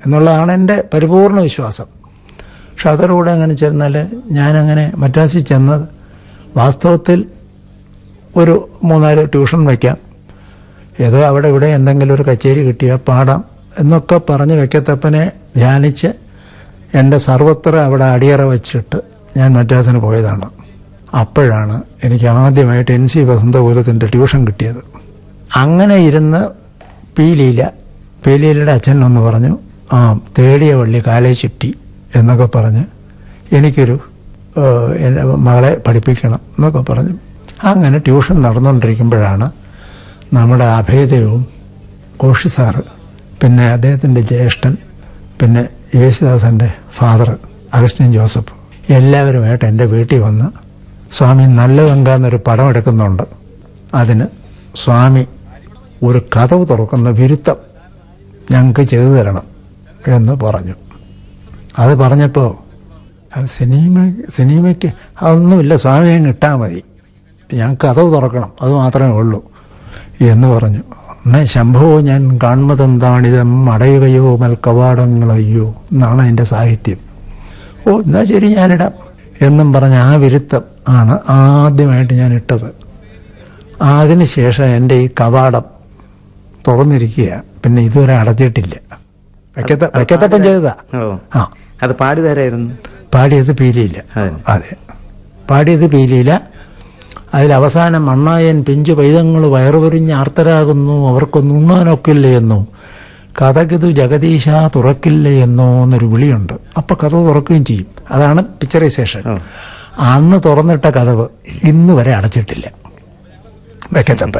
എന്നുള്ളതാണ് എൻ്റെ പരിപൂർണ വിശ്വാസം പക്ഷെ അതോടുകൂടെ അങ്ങനെ ചെന്നാൽ ഞാനങ്ങനെ മദ്രാസിൽ ചെന്നത് വാസ്തവത്തിൽ ഒരു മൂന്നാല് ട്യൂഷൻ വയ്ക്കാം ഏതോ അവിടെ ഇവിടെ എന്തെങ്കിലും ഒരു കച്ചേരി കിട്ടിയാൽ പാടാം എന്നൊക്കെ പറഞ്ഞ് വെക്കത്തപ്പനെ ധ്യാനിച്ച് എൻ്റെ സർവത്ര അവിടെ അടിയറ വച്ചിട്ട് ഞാൻ മദ്രാസിന് പോയതാണ് അപ്പോഴാണ് എനിക്ക് ആദ്യമായിട്ട് എൻ സി വസന്തപൂരത്തിൻ്റെ ട്യൂഷൻ കിട്ടിയത് അങ്ങനെ ഇരുന്ന് പി ലീല പി ലീലയുടെ അച്ഛൻ ഒന്ന് പറഞ്ഞു ആ തേടിയ വള്ളി കാലേ ചുറ്റി എന്നൊക്കെ പറഞ്ഞ് എനിക്കൊരു ഏഹ്, എൻ്റെ മകളെ പഠിപ്പിക്കണം എന്നൊക്കെ പറഞ്ഞു അങ്ങനെ ട്യൂഷൻ നടന്നുകൊണ്ടിരിക്കുമ്പോഴാണ് നമ്മുടെ അഭേദവും കോഷി സാറ് പിന്നെ അദ്ദേഹത്തിൻ്റെ ജ്യേഷ്ഠൻ പിന്നെ യേശുദാസൻ്റെ ഫാദർ അഗസ്റ്റിൻ ജോസഫ് എല്ലാവരുമായിട്ട് എൻ്റെ വീട്ടിൽ വന്ന് സ്വാമി നല്ലതങ്ക എന്നൊരു പടം എടുക്കുന്നുണ്ട് അതിന് സ്വാമി ഒരു കഥവ് തുറക്കുന്ന വിരുത്തം ഞങ്ങൾക്ക് ചെയ്തു തരണം എന്ന് പറഞ്ഞു അത് പറഞ്ഞപ്പോൾ അത് സിനിമ സിനിമയ്ക്ക് അതൊന്നുമില്ല സ്വാമി അങ്ങ് ഇട്ടാൽ മതി ഞങ്ങൾക്ക് കഥവ് തുറക്കണം അത് മാത്രമേ ഉള്ളൂ എന്ന് പറഞ്ഞു എന്നാൽ ശംഭവോ ഞാൻ കാണുന്നതെന്താണിതം അടയുകയോ മൽക്കവാടങ്ങളയ്യോ എന്നാണ് എൻ്റെ സാഹിത്യം ഓ എന്നാ ശരി ഞാനിടാം എന്നും പറഞ്ഞ ആ വിരുത്തം ആണ് ആദ്യമായിട്ട് ഞാൻ ഇട്ടത് അതിനുശേഷം എൻ്റെ ഈ കവാടം തുറന്നിരിക്കുക പിന്നെ ഇതുവരെ അടച്ചിട്ടില്ല വെക്കത്ത വെക്കത്തപ്പം ചെയ്തതാ ഓ ആ അത് പാടി തരായിരുന്നു പാടിയത് പീലിയില്ല അതെ. അതെ പാടിയത് പീലിയില്ല അതിൽ അവസാനം മണ്ണായൻ പിഞ്ചു പൈതങ്ങൾ വയറുപൊരിഞ്ഞ് ആർത്തരാകുന്നു അവർക്കൊന്നും ഉണ്ണാനൊക്കില്ല എന്നോ കഥകിതു ജഗദീശ തുറക്കില്ല എന്നോ എന്നൊരു വിളിയുണ്ട് അപ്പൊ കഥ തുറക്കുകയും ചെയ്യും അതാണ് പിക്ചറൈസേഷൻ ഓ. അന്ന് തുറന്നിട്ട കഥവ് ഇന്ന് വരെ അടച്ചിട്ടില്ല വെക്കത്തപ്പൻ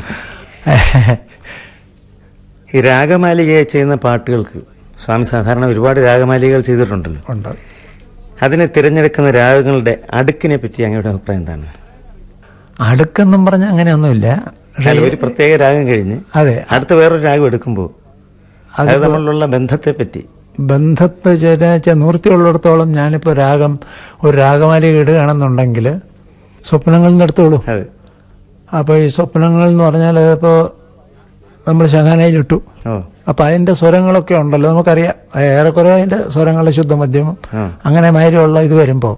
ഈ രാഗമാലികയെ ചെയ്യുന്ന പാട്ടുകൾക്ക് സ്വാമി സാധാരണ ഒരുപാട് രാഗമാലികകൾ ചെയ്തിട്ടുണ്ടല്ലോ ഉണ്ട് അതിനെ തിരഞ്ഞെടുക്കുന്ന രാഗങ്ങളുടെ അടുക്കിനെ പറ്റി അങ്ങയുടെ അഭിപ്രായം എന്താണ് അടുക്കെന്നും പറഞ്ഞ അങ്ങനെയൊന്നുമില്ല പക്ഷേ അല്ല, ഒരു പ്രത്യേക രാഗം കഴിഞ്ഞ് അതെ അടുത്ത വേറൊരു രാഗം എടുക്കുമ്പോൾ അത് അത് തമ്മിലുള്ള ബന്ധത്തെ പറ്റി ബന്ധത്തെ വെച്ചാൽ നിവൃത്തിയുള്ളിടത്തോളം ഞാനിപ്പോൾ രാഗം ഒരു രാഗമാലിക ഇടുകയാണെന്നുണ്ടെങ്കിൽ സ്വപ്നങ്ങളിൽ നിന്ന് എടുത്തോളൂ അതെ അപ്പോൾ ഈ സ്വപ്നങ്ങൾ എന്ന് പറഞ്ഞാൽ ഇപ്പോൾ നമ്മൾ ശഹാനയിലിട്ടു ഓ അപ്പോൾ അതിൻ്റെ സ്വരങ്ങളൊക്കെ ഉണ്ടല്ലോ നമുക്കറിയാം ഏറെക്കുറെ അതിൻ്റെ സ്വരങ്ങളുടെ ശുദ്ധമധ്യമം ആ. അങ്ങനെ മാതിരിയുള്ള ഇത് വരുമ്പോൾ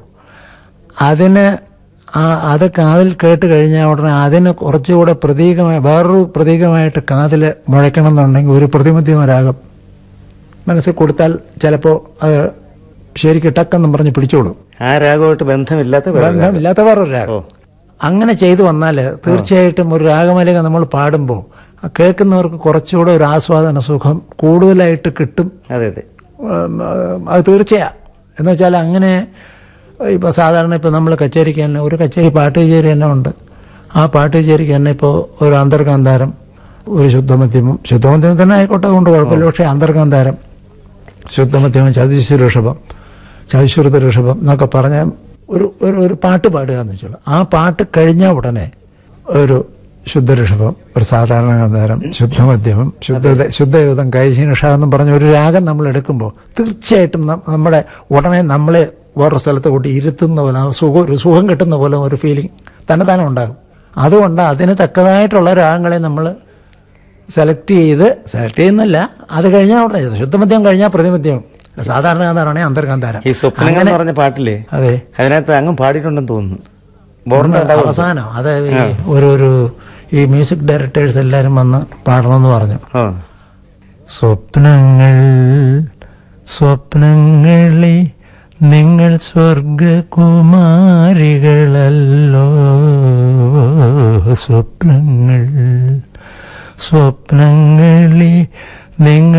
അതിന് ആ അത് കാതിൽ കേട്ട് കഴിഞ്ഞാൽ ഉടനെ അതിന് കുറച്ചുകൂടെ പ്രതീകമായി വേറൊരു പ്രതീകമായിട്ട് കാതിൽ മുഴക്കണം എന്നുണ്ടെങ്കിൽ ഒരു പ്രതിമധ്യമ രാഗം മനസ്സിൽ കൊടുത്താൽ ചിലപ്പോൾ അത് ശരിക്കും ടക്കെന്നും പറഞ്ഞ് പിടിച്ചോളും ആ രാഗമായിട്ട് ബന്ധമില്ലാത്ത വേറൊരു രാഗം. ബന്ധമില്ലാത്ത വേറൊരു രാഗം ഓ അങ്ങനെ ചെയ്തു വന്നാൽ തീർച്ചയായിട്ടും ഒരു രാഗമാലിക നമ്മൾ പാടുമ്പോൾ കേൾക്കുന്നവർക്ക് കുറച്ചുകൂടെ ഒരു ആസ്വാദന സുഖം കൂടുതലായിട്ട് കിട്ടും അതെ അതെ ഉം, അത് തീർച്ചയാ എന്ന് വെച്ചാൽ അങ്ങനെ ഇപ്പോൾ സാധാരണ ഇപ്പോൾ നമ്മൾ കച്ചേരിക്ക് തന്നെ ഒരു കച്ചേരി പാട്ട് കച്ചേരി തന്നെ ഉണ്ട് ആ പാട്ട് കച്ചേരിക്ക് തന്നെ ഇപ്പോൾ ഒരു അന്തർഗാന്ധാരം ഒരു ശുദ്ധമധ്യമം ശുദ്ധമധ്യമം തന്നെ ആയിക്കോട്ടെ അതുകൊണ്ട് കുഴപ്പമില്ല പക്ഷേ അന്തർഗാന്ധാരം ശുദ്ധമധ്യമം ചതുശ്വര ഋഷഭം ചതുശ്വരത ഋഷഭം എന്നൊക്കെ പറഞ്ഞ ഒരു ഒരു ഒരു പാട്ട് പാടുക എന്ന് വെച്ചോളൂ ആ പാട്ട് കഴിഞ്ഞ ഉടനെ ഒരു ശുദ്ധ ഋഷഭം ഒരു സാധാരണ ഗാന്ധാരം ശുദ്ധമധ്യമം ശുദ്ധ ശുദ്ധയുധം കൈശീനഷ എന്നും പറഞ്ഞ ഒരു രാഗം നമ്മൾ എടുക്കുമ്പോൾ തീർച്ചയായിട്ടും നം- നമ്മുടെ ഉടനെ നമ്മളെ വേറൊരു സ്ഥലത്ത് കൂട്ടി ഇരുത്തുന്ന പോലെ ആ സുഖം ഒരു സുഖം കിട്ടുന്ന പോലെ ഒരു ഫീലിംഗ് തന്നെ തന്നെ ഉണ്ടാകും അതുകൊണ്ട് അതിന് തക്കതായിട്ടുള്ള രാഗങ്ങളെ നമ്മൾ സെലക്ട് ചെയ്ത് സെലക്ട് ചെയ്യുന്നില്ല അത് കഴിഞ്ഞാൽ ഉടനെ ശുദ്ധമദ്യം കഴിഞ്ഞാൽ പ്രതിമദ്യം സാധാരണ ഗാന്ധാരാണെങ്കിൽ അന്തർഗാന്ധാരം ഈ സ്വപ്നങ്ങൾ എന്ന് പറഞ്ഞ പാട്ടില്ലേ അതെ അതിനകത്ത് അങ്ങും പാടിയിട്ടുണ്ടെന്ന് തോന്നുന്നു ബോർഡ് ഉണ്ട്, അവസാനം അത് ഈ ഒരു ഒരു ഈ മ്യൂസിക് ഡയറക്ടേഴ്സ് എല്ലാവരും വന്ന് പാടണമെന്ന് പറഞ്ഞു ഓ സ്വപ്നങ്ങൾ സ്വപ്നങ്ങളെ നിങ്ങൾ സ്വർഗകുമാരികളല്ലോ സ്വപ്നങ്ങൾ സ്വപ്നങ്ങളെ നിങ്ങൾ